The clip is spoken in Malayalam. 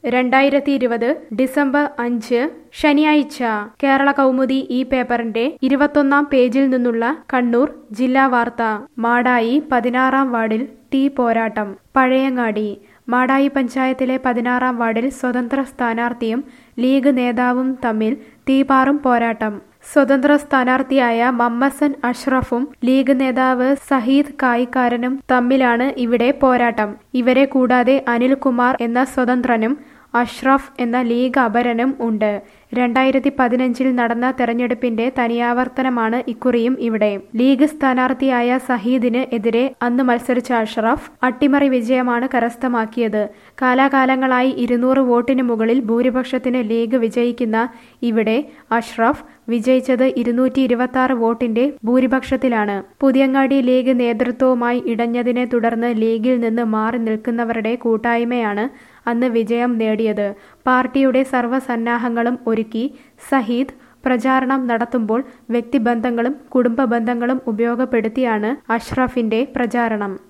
രണ്ടായിരത്തി ഇരുപത് ഡിസംബർ അഞ്ച് ശനിയാഴ്ച കേരള കൗമുദി ഈ പേപ്പറിന്റെ ഇരുപത്തൊന്നാം പേജിൽ നിന്നുള്ള കണ്ണൂർ ജില്ലാ വാർത്ത മാടായി പതിനാറാം വാർഡിൽ തീ പോരാട്ടം പഴയങ്ങാടി മാടായി പഞ്ചായത്തിലെ പതിനാറാം വാർഡിൽ സ്വതന്ത്ര സ്ഥാനാർത്ഥിയും ലീഗ് നേതാവും തമ്മിൽ തീപാറും പോരാട്ടം സ്വതന്ത്ര സ്ഥാനാർത്ഥിയായ മമ്മസൻ അഷ്റഫും ലീഗ് നേതാവ് സഹീദ് കായിക്കാരനും തമ്മിലാണ് ഇവിടെ പോരാട്ടം ഇവരെ കൂടാതെ അനിൽകുമാർ എന്ന സ്വതന്ത്രനും അഷ്റഫ് എന്ന ലീഗ് അപരനും ഉണ്ട് രണ്ടായിരത്തി പതിനഞ്ചിൽ നടന്ന തെരഞ്ഞെടുപ്പിന്റെ തനിയാവർത്തനമാണ് ഇക്കുറിയും ഇവിടെ ലീഗ് സ്ഥാനാർത്ഥിയായ സഹീദിന് എതിരെ അന്ന് മത്സരിച്ച അഷ്റഫ് അട്ടിമറി വിജയമാണ് കരസ്ഥമാക്കിയത് കാലാകാലങ്ങളായി ഇരുന്നൂറ് വോട്ടിന് മുകളിൽ ഭൂരിപക്ഷത്തിന് ലീഗ് വിജയിക്കുന്ന ഇവിടെ അഷ്റഫ് വിജയിച്ചത് ഇരുന്നൂറ്റി ഇരുപത്തി ആറ് വോട്ടിന്റെ ഭൂരിപക്ഷത്തിലാണ് പുതിയങ്ങാടി ലീഗ് നേതൃത്വവുമായി ഇടഞ്ഞതിനെ തുടർന്ന് ലീഗിൽ നിന്ന് മാറി നിൽക്കുന്നവരുടെ കൂട്ടായ്മയാണ് അന്ന് വിജയം നേടിയത് പാർട്ടിയുടെ സർവ്വസന്നാഹങ്ങളും ഒരുക്കി സഹീദ് പ്രചാരണം നടത്തുമ്പോൾ വ്യക്തിബന്ധങ്ങളും കുടുംബ ബന്ധങ്ങളും ഉപയോഗപ്പെടുത്തിയാണ് അഷ്റഫിന്റെ പ്രചാരണം